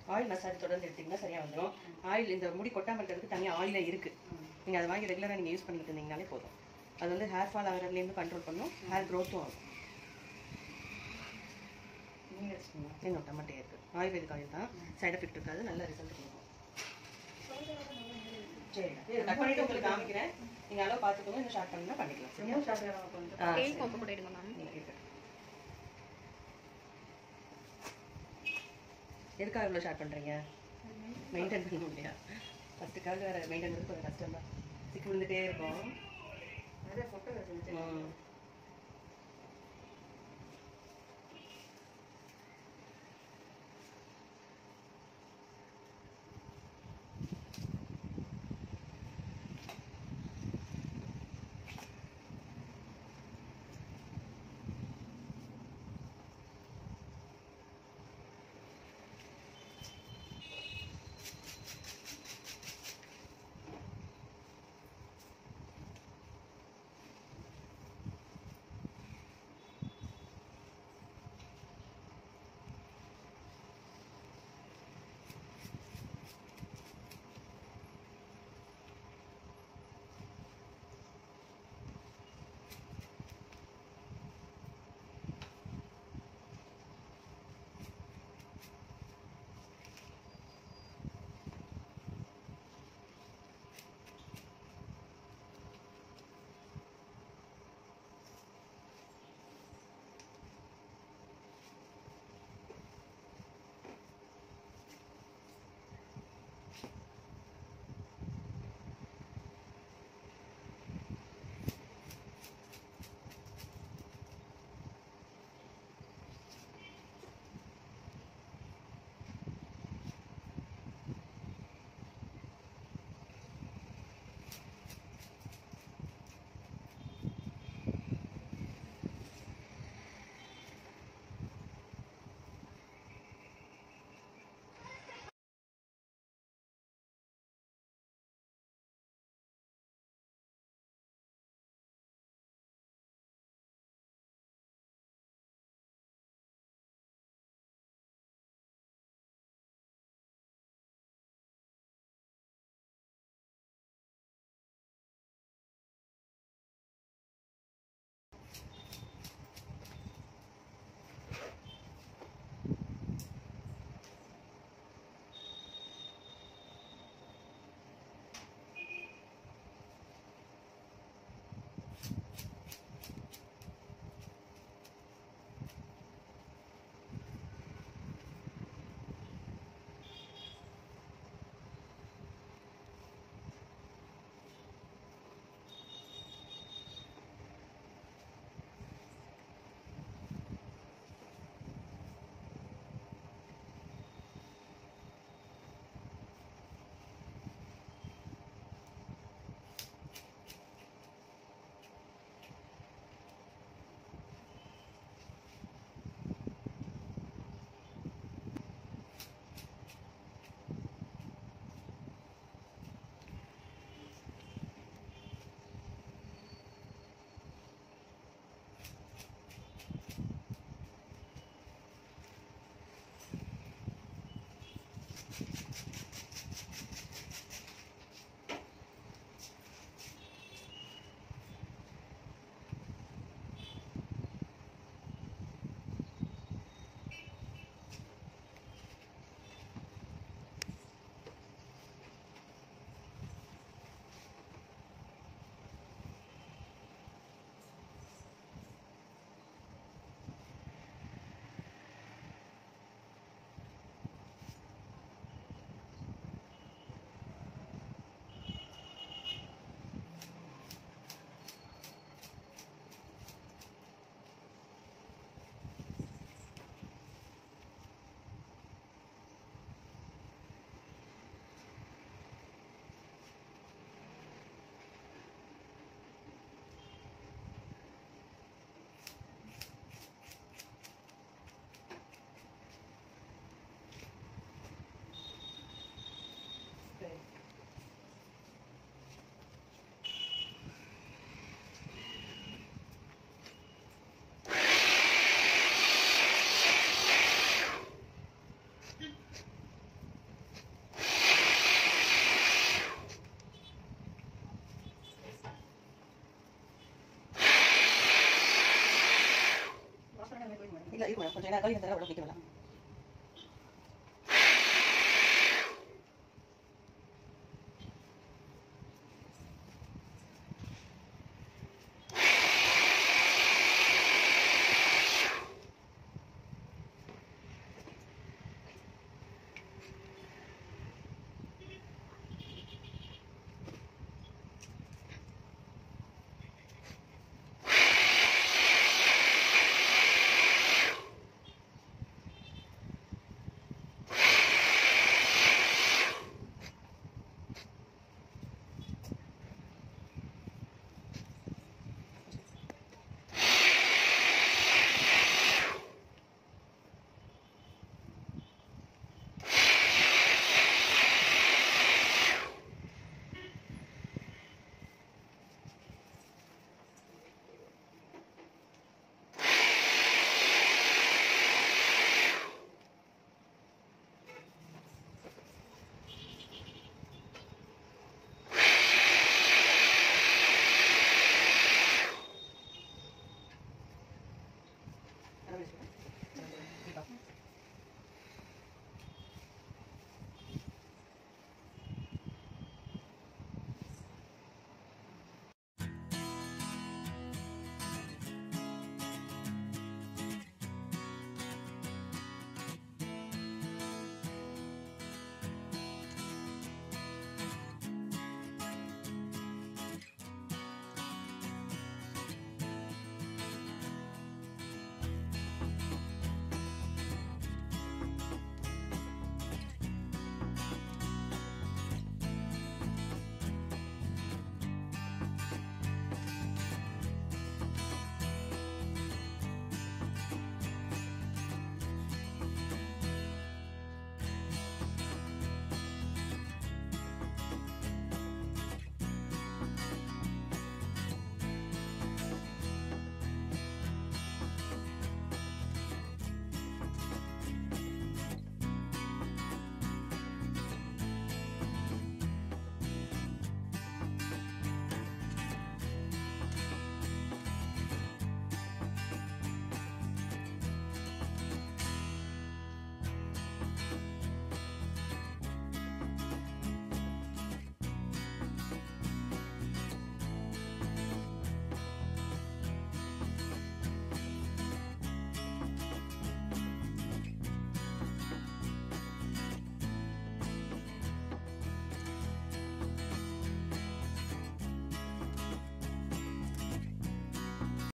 Oil massage தொடர்ந்து எடுத்தீங்கன்னா சரியா வந்துடும் ஆயில் இந்த முடி கொட்டாம இருக்கிறதுக்கு தனியாக ஆயிலே இருக்கு நீங்க அதை வாங்கி ரெகுலராக நீங்க யூஸ் பண்ணிட்டு இருந்தீங்கனாலே போதும் அது வந்து ஹேர் ஃபால் ஆகிறதுலேருந்து கண்ட்ரோல் பண்ணும் ஹேர் க்ரோத்தும் ஆகும் நீங்க வச்சுக்கோங்க இன்னும் டமாட்டே இருக்கு ஆயுர்வேதிக் ஆயில் தான் சைடு எஃபெக்ட் இருக்காது நல்ல ரிசல்ட் கொடுக்கும் சரி கட் பண்ணிட்டு உங்களுக்கு காமிக்கிறேன் நீங்க அளவு பார்த்துக்கோங்க இன்னும் ஷார்ட் பண்ணா பண்ணிக்கலாம் சரியா ரொம்ப ஷார்ட்டாக கொஞ்சம் ஆ, டெயில் சரி. கோம்பு கூட எடுங்க மேம் நீங்க இருக்கட்டும். எதுக்காக இவ்வளோ ஷார்ட் பண்றீங்க மெயின்டைன் பண்ண முடியா ஃபஸ்ட்டுக்காக வேற மெயின்டைன் பண்ணது கொஞ்சம் கஷ்டம் தான் சிக்கு விழுந்துட்டே இருக்கும் நிறைய ஃபோட்டோ வச்சுருந்துச்சு ம். ஏன்னா அக்காளி தர உடம்பு நிற்கலாம்